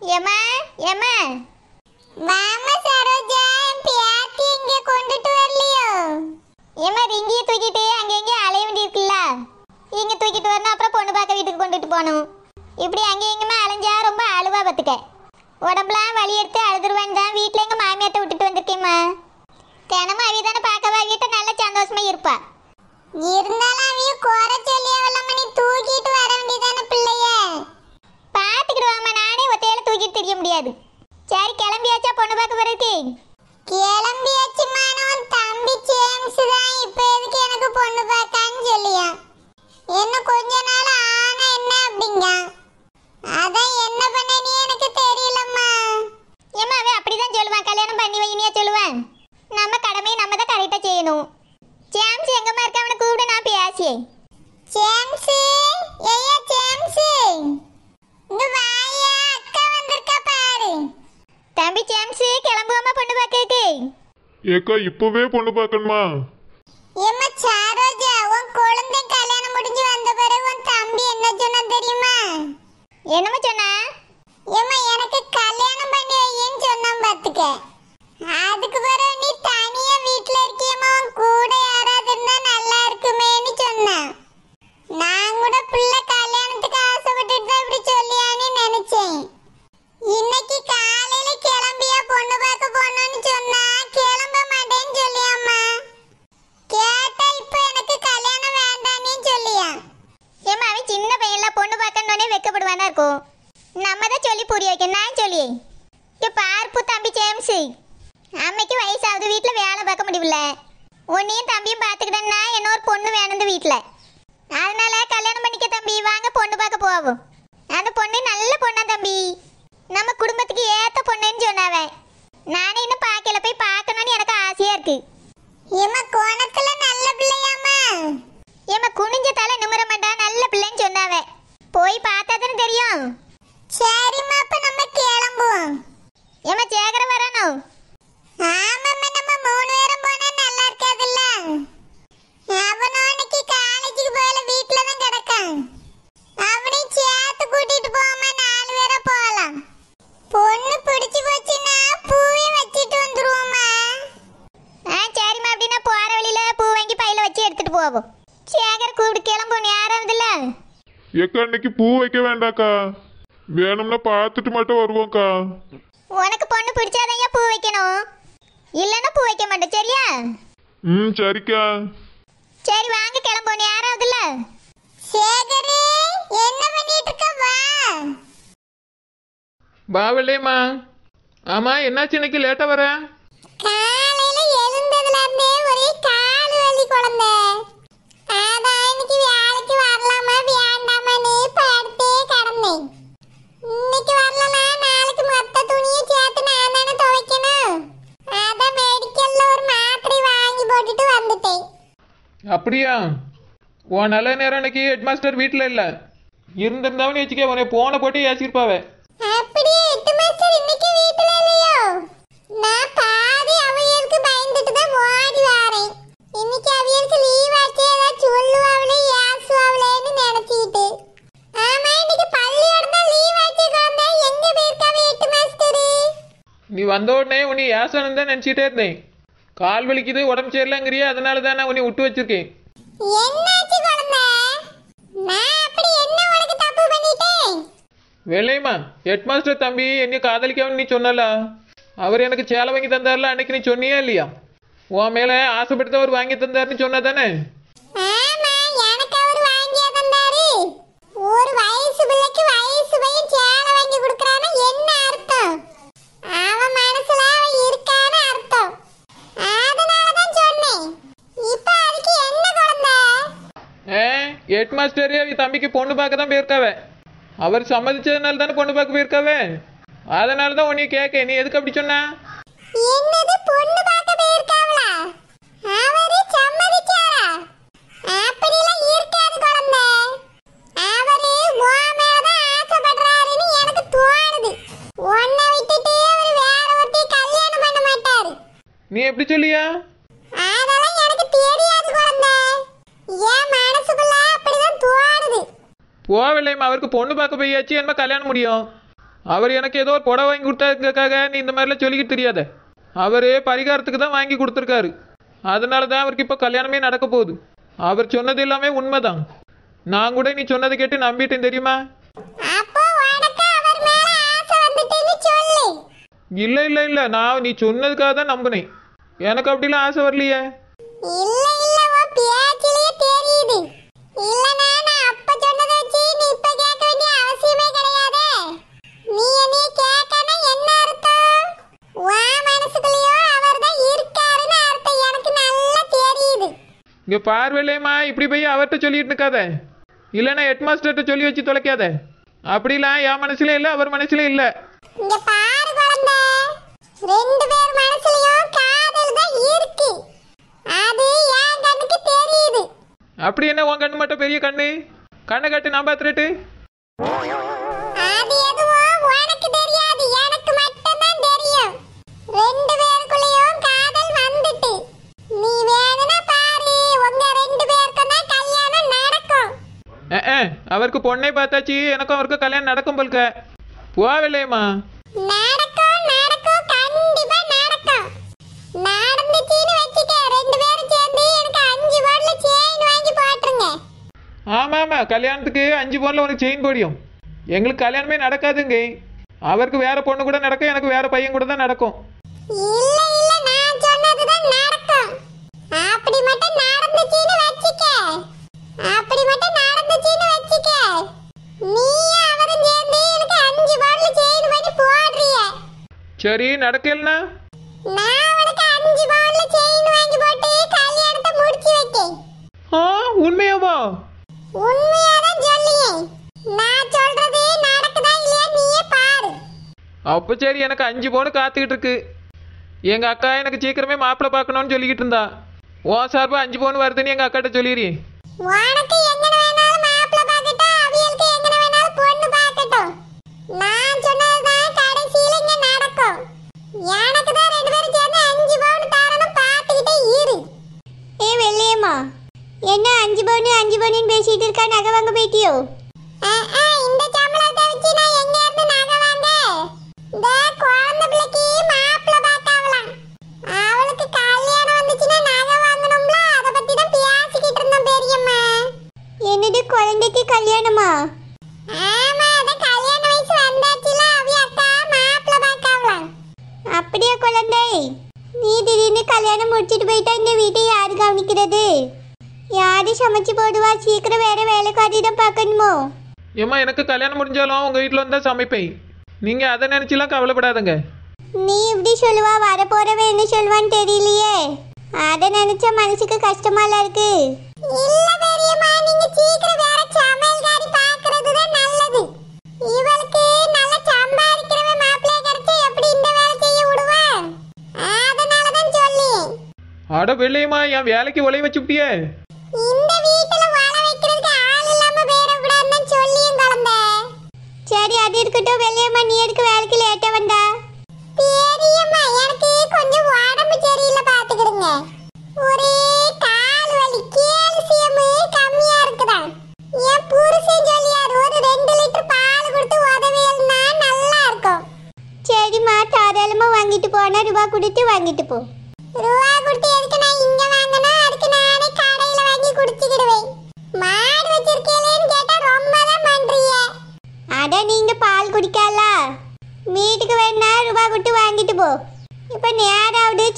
ஏமா ஏமா வாமா சரோஜா என் பியாத்தி இங்க கொண்டுட்டு வரலையோ ஏமா ரிங்கியை தூக்கிட்டு அங்கே எங்கே அலைய வேண்டியிருக்குல்ல இங்கே தூக்கிட்டு வரணும் அப்புறம் பொண்ணு பார்க்க வீட்டுக்கு கொண்டுட்டு போகணும் இப்படி அங்கே எங்கேயுமே அலைஞ்சா ரொம்ப அழுவா பார்த்துக்க உடம்புலாம் வலி எடுத்து அழுதுருவான்னு தான் வீட்டில் எங்கள் மாமியார்ட்ட விட்டுட்டு வந்திருக்கேம்மா தினமும் அவி தானே பார்க்கவா வீட்டை நல்ல சந்தோஷமா இருப்பா இருந்தாலும் அவிய குறை சொல்லி அவளம்மா நீ தூக்கிட்டு வர வேண்டியதானே பிள்ளைய பார்த்துக்கிடுவாங்கம்மா நானே ஒத்தையில தூக்கிட்டு தெரிய முடியாது சரி கிளம்பியாச்சா பொண்ணு பார்க்க வர்றதுக்கு கிளம்பியாச்சுமான உன் தம்பி ஜேம்ஸ் தான் இப்ப எதுக்கு எனக்கு பொண்ணு பார்க்கான்னு சொல்லியா என்ன கொஞ்ச நாள் ஆனா என்ன அப்படிங்க அதான் என்ன பண்ண நீ எனக்கு தெரியலம்மா ஏம்மா அவன் அப்படிதான் சொல்லுவான் கல்யாணம் பண்ணி வைனியா சொல்லுவான் நம்ம கடமையை நம்ம தான் கரெக்டாக செய்யணும் ஜேம்ஸ் எங்கம்மா இருக்க அவனை கூப்பிடு நான் பேசியே ஜேம்ஸ் ஏயா ஜேம்ஸ் இங்க வாயா அக்கா வந்திருக்கா பாரு தம்பி ஜேம்ஸ் கிளம்புவாமா பொண்ணு பார்க்கறதுக்கு ஏக்கா இப்பவே பொண்ணு பார்க்கணுமா ஏம்மா சாரோஜா உன் குழந்தை கல்யாணம் முடிஞ்சு வந்த பிறகு உன் தம்பி என்ன சொன்னா தெரியுமா என்னம்மா சொன்னா ஏம்மா எனக்கு கல்யாணம் பண்ணி வையின்னு சொன்னான் பாத்துக்க அதுக்கு பிறகு நீ தனியா வீட்ல இருக்கியம்மா உன் கூட யாராவது இருந்தா நல்லா இருக்குமேன்னு சொன்னான் நான் கூட பிள்ளை கல்யாணத்துக்கு ஆசைப்பட்டுட்டு தான் இப்படி சொல்லியான்னு நினைச்சேன் இன்னைக்கு காலையில கிளம்பியா பொண்ணு பார்க்க போனோம்னு சொன்னா கிளம்ப மாட்டேன்னு சொல்லியாம்மா கேட்டா இப்ப எனக்கு கல்யாணம் வேண்டான்னு சொல்லியா ஏம்மா அவன் சின்ன பையன்ல பொண்ணு பார்க்கணுன்னே வெக்கப்படுவானா இருக்கும் நம்ம தான் சொல்லி புரிய வைக்க நான் சொல்லி இங்கே பார்ப்பு தம்பி ஜேம்ஸ் அம்மைக்கு வயசாகுது வீட்டில் வேலை பார்க்க முடியல உன்னையும் தம்பியும் பார்த்துக்கிட்டேன்னா இன்னொரு பொண்ணு வேணும் இந்த வீட்டில் அதனால கல்யாணம் பண்ணிக்க தம்பி வாங்க பொண்ணு பார்க்க போவோம் அந்த பொண்ணு நல்ல பொண்ணா தம்பி நம்ம குடும்பத்துக்கு ஏத்த பொண்ணுன்னு சொன்னாவன் நானே இன்னும் பார்க்கல போய் பார்க்கணும்னு எனக்கு ஆசையா இருக்கு ஏம்மா கோணத்துல நல்ல பிள்ளையாம்மா ஏம்மா குனிஞ்ச தலை நிமிர மாட்டா நல்ல பிள்ளைன்னு சொன்னாவ போய் பார்த்தா தானே தெரியும் சரிம்மா அப்ப நம்ம கிளம்புவோம் ஏம்மா சேகர வரணும் ஆமாம்மா நம்ம மூணு பேரும் போனா நல்லா இருக்காதுல்ல அவனும் அன்னைக்கு காலேஜுக்கு போகல வீட்ல தான் கிடக்கான் அவனையும் சேர்த்து கூட்டிட்டு போமா நாலு பேரா போகலாம் பொண்ணு பிடிச்சு போச்சுன்னா பூவே வச்சிட்டு வந்துருவோமா ஆ சரிம்மா அப்படின்னா போற வழியில பூ வாங்கி பையில வச்சு எடுத்துட்டு போவோம் சேகர் கூப்பிட்டு கிளம்பும் யாராவதுல்ல ஏக்கா இன்னைக்கு பூ வைக்க வேண்டாக்கா வேணும்னா பார்த்துட்டு மட்டும் வருவோம்க்கா உனக்கு பொண்ணு பிடிச்சாதான் பூ வைக்கணும் இல்லைன்னா பூ வைக்க மாட்டேன் சரியா ம் சரிக்கா சரி வாங்க கிளம்பும் யாராவதுல்ல சேகரே என்ன பண்ணிட்டு இருக்க வா பாவலேம்மா ஆமா என்னாச்சு இன்னைக்கு லேட்டா வர காலையில எழுந்ததுல இருந்தே ஒரே கால் வலி குழந்தை அதான் இன்னைக்கு வேலைக்கு வரலாமா வேண்டாமான்னு படுத்தே கிடந்தேன் இன்னைக்கு வரலனா நாளைக்கு மொத்த துணியை சேர்த்து நான் தானே துவைக்கணும் அதான் மெடிக்கல்ல ஒரு மாத்திரை வாங்கி போட்டுட்டு வந்துட்டேன் அப்படியா உன் நல்ல நேரம் இன்னைக்கு ஹெட் மாஸ்டர் வீட்டில் இல்லை இருந்திருந்தாவனு வச்சுக்க உன்னை போனை போட்டு ஏசிருப்பாவே அப்படியே எட்டு மாஸ்டர் இன்னைக்கு வீட்டுல இல்லையோ நான் பாதி அவையருக்கு பயந்துட்டு தான் ஓடி வரேன் இன்னைக்கு அவையருக்கு லீவ் ஆச்சு ஏதாவது சொல்லுவாங்களே ஏசுவாங்களேன்னு நினைச்சிட்டு ஆமா இன்னைக்கு பள்ளியோட தான் லீவ் ஆச்சு குழந்தை எங்க போயிருக்காவே எட்டு மாஸ்டர் நீ வந்த உடனே உன்னை ஏசணும் தான் நினச்சிட்டே இருந்தேன் கால் வலிக்குது உடம்பு சரியில்லைங்கிறியா அதனால தான் நான் உன்னை விட்டு வச்சிருக்கேன் என்னாச்சு குழந்தை நான் அப்படி என்ன உனக்கு தப்பு பண்ணிட்டேன் வெள்ளையம்மா ஹெட் மாஸ்டர் தம்பி என்னை காதலிக்காம நீ சொன்னல அவர் எனக்கு சேலை வாங்கி தந்தார்ல அன்னைக்கு நீ சொன்னியா இல்லையா உன் மேலே ஆசைப்பட்டு அவர் வாங்கி தந்தாருன்னு சொன்னா தானே ஆமா எனக்கு அவர் வாங்கியா தந்தாரு ஒரு வயசு பிள்ளைக்கு வயசு பையன் சேலை வாங்கி கொடுக்கறானா என்ன அர்த்தம் அவன் மனசுல அவன் இருக்கான்னு அர்த்தம் அதனால தான் சொன்னேன் இப்ப அதுக்கு என்ன குழந்தை ஏ ஹெட் மாஸ்டரே அவ தம்பிக்கு பொண்ணு பார்க்க தான் போயிருக்காவே அவர் சம்மதிச்சதுனால தானே பொண்ணு பார்க்க போயிருக்காவே அதனால தான் உன்னைய கேட்க நீ எதுக்கு அப்படி சொன்ன என்னது பொண்ணு பார்க்க போயிருக்காவளா அவரு சம்மதிச்சாரா அப்படிலாம் இருக்காது குழந்தை அவரு உன் மேலதான் ஆசைப்படுறாருன்னு எனக்கு தோணுது உன்னை விட்டுட்டு அவர் வேற ஒருத்தி கல்யாணம் பண்ண மாட்டாரு நீ எப்படி சொல்லியா அதெல்லாம் எனக்கு தெரியாது குழந்தை என் மனசுக்குள்ள அப்படிதான் தோணுது போவில்லைம்மா அவருக்கு பொண்ணு பார்க்க போயாச்சு என்ன கல்யாணம் முடியும் அவர் எனக்கு ஏதோ ஒரு புடவை வாங்கி கொடுத்தாருக்காக நீ இந்த மாதிரிலாம் சொல்லிக்கிட்டு தெரியாத அவர் பரிகாரத்துக்கு தான் வாங்கி கொடுத்துருக்காரு அதனால தான் அவருக்கு இப்போ கல்யாணமே நடக்க போகுது அவர் சொன்னது எல்லாமே உண்மைதான் நான் கூட நீ சொன்னதை கேட்டு நம்பிட்டேன் தெரியுமா அப்போ உனக்கு அவர் மேல ஆசை வந்துட்டுன்னு சொல்லு இல்லை இல்லை இல்லை நான் நீ சொன்னதுக்காக தான் நம்பினேன் எனக்கு அப்படிலாம் ஆசை வரலையே இல்ல இல்ல உன் பேச்சிலேயே தெரியுது இல்லனா நான் அப்ப சொன்னதை வச்சு நீ இப்ப கேட்க வேண்டிய அவசியமே கிடையாதே நீ என்னைய கேட்கனா என்ன அர்த்தம் உன் மனசுக்குள்ளேயோ அவர்தான் இருக்காருன்னு அர்த்தம் எனக்கு நல்லா தெரியுது இங்கே பார்வையிலேம்மா இப்படி போய் அவர்கிட்ட சொல்லிட்டு இருக்காத இல்லைன்னா ஹெட் மாஸ்டர்கிட்ட சொல்லி வச்சு தொலைக்காத அப்படிலாம் என் மனசுல இல்லை அவர் மனசுல இல்லை இங்க பாரு குழந்தை ரெண்டு பேர் மனசுலயும் காதல் தான் இருக்கு அது என் கண்ணுக்கு தெரியுது அப்படி என்ன உன் கண்ணு மட்டும் பெரிய கண்ணு கண்ணை காட்டு நான் பார்த்துட்டு அது எதுவும் உனக்கு தெரியாது எனக்கு மட்டும்தான் தெரியும் ரெண்டு பேருக்குள்ளேயும் காதல் வந்துட்டு நீ வேணும்னா பாரு உங்க ரெண்டு பேருக்கும் தான் கல்யாணம் நடக்கும் அவருக்கு பொண்ணை பார்த்தாச்சு எனக்கும் அவருக்கு கல்யாணம் நடக்கும் போல்க போவில்லையம்மா நடக்கும் நடக்கும் கண்டிப்பா நடக்கும் நடந்துச்சுன்னு வச்சுக்க ரெண்டு பேரும் சேர்ந்து எனக்கு அஞ்சு பவுன்ல செயின் வாங்கி போட்டுருங்க ஆமாம் ஆமாம் கல்யாணத்துக்கு அஞ்சு பவுனில் உனக்கு செயின் போடியும் எங்களுக்கு கல்யாணமே நடக்காதுங்க அவருக்கு வேற பொண்ணு கூட நடக்கும் எனக்கு வேற பையன் கூட தான் நடக்கும் இல்ல இல்ல நான் சொன்னதுதான் நடக்கும் அப்படி மட்டும் நடந்துச்சுன்னு வச்சுக்க அப்படி மட்டும் நடந்துச்சுன்னு வச்சுக்க நீ அவரும் சேர்ந்து எனக்கு அஞ்சு பவுன்ல செயின் பண்ணி போடுறிய சரி நடக்கலனா நான் உனக்கு அஞ்சு பவுன்ல செயின் வாங்கி போட்டு கல்யாணத்தை முடிச்சு வைக்கேன் ஆ உண்மையாவா உண்மையாதான் சொல்லியே நான் சொல்றது நடக்குதா இல்லையா நீயே பாரு அப்போ சரி எனக்கு அஞ்சு பவுன் காத்துக்கிட்டு இருக்கு எங்கள் அக்கா எனக்கு சீக்கிரமே மாப்பிள்ளை பார்க்கணும்னு சொல்லிக்கிட்டு இருந்தா ஓ சார்பா அஞ்சு பவுன் வருதுன்னு எங்கள் அக்காட்ட சொல்லிடுறேன் உனக்கு எங்கன வேணாலும் மாப்பிள்ளை பார்க்கட்டும் அவியலுக்கு எங்கன வேணாலும் பொண்ணு பார்க்கட்டும் நான் சொன்னதுதான் கடைசியில இங்க நடக்கும் எனக்கு தான் ரெண்டு பேரும் சேர்ந்து அஞ்சு பவுன் தரணும் பார்த்துக்கிட்டே இரு ஏ வெள்ளையம்மா என்ன அஞ்சு பவுனு அஞ்சு பவுனுன்னு பேசிட்டு இருக்கா நகை வாங்க போயிட்டியோ அஹ், அஹ், இந்த சம்பளத்தை வச்சு நான் எங்க இருந்து நகை வாங்க இந்த குழந்தை பிள்ளைக்கு மாப்பிள்ளை பார்த்தாவலாம் அவளுக்கு கல்யாணம் வந்துச்சுன்னா நகை வாங்கணும்ல அதை பத்தி தான் பேசிக்கிட்டு இருந்தோம் பெரியம்மா என்னது குழந்தைக்கு கல்யாணமா ஆமா அதான் கல்யாண வயசு வந்தாச்சுல அவி அக்கா மாப்பிள்ளை பார்க்காவலாம் அப்படியா குழந்தை நீ திடீர்னு கல்யாணம் முடிச்சிட்டு போயிட்டா இந்த வீட்டை யாரு கவனிக்கிறது யாரு சமைச்சு போடுவா சீக்கிரம் வேற வேலைக்காரி தான் பார்க்கணுமோ ஏம்மா எனக்கு கல்யாணம் முடிஞ்சாலும் உங்கள் வீட்டில் வந்தால் சமைப்பேன் நீங்கள் அதை நினச்சிலாம் கவலைப்படாதங்க நீ இப்படி சொல்லுவா வரப்போறவன் என்ன சொல்லுவான்னு தெரியலையே அதை நினைச்சா மனசுக்கு கஷ்டமால இருக்கு இல்ல பெரியம்மா நீங்க சீக்கிரம் வேற சமையல்காரி பார்க்கிறது தான் நல்லது இவளுக்கு நல்ல சம்பாதிக்கிறவன் மாப்பிள்ளைய கிடைச்சு எப்படி இந்த வேலை செய்ய விடுவா அதனால தான் சொல்லி அட வெள்ளையம்மா என் வேலைக்கு உழைய வச்சுட்டியே இந்த வீட்டுல வாழ வைக்கிறதுக்கு ஆள் இல்லாம போயிடக்கூடாதுன்னு தான் சொல்லியும் குழந்தை சரி அது இருக்கட்டும் வெள்ளையம்மா நீ எதுக்கு வேலைக்கு லேட்டா வந்தா பெரியம்மா எனக்கு கொஞ்சம் உடம்பு சரியில்லை பாத்துக்கிடுங்க ஒரே கால் வலி கேல்சியம் கம்மியா இருக்குதா என் புருஷன் சொல்லியாரு ஒரு ரெண்டு லிட்டர் பால் கொடுத்து உதவியல்னா நல்லா இருக்கும் சரிம்மா தாராளமா வாங்கிட்டு போனா ரூபா கொடுத்து வாங்கிட்டு போ ரூபா கொடுத்து எதுக்கு நான் இங்க வாங்கணும் அதுக்கு நானே கடையில வாங்கி குடிச்சுக்கிடுவேன் மாடு வச்சிருக்கேன்னு கேட்டா ரொம்ப தான் பண்றீங்க அதான் நீங்க பால் குடிக்கல வீட்டுக்கு வேணா ரூபா கொடுத்து வாங்கிட்டு போ இப்போ நேராவது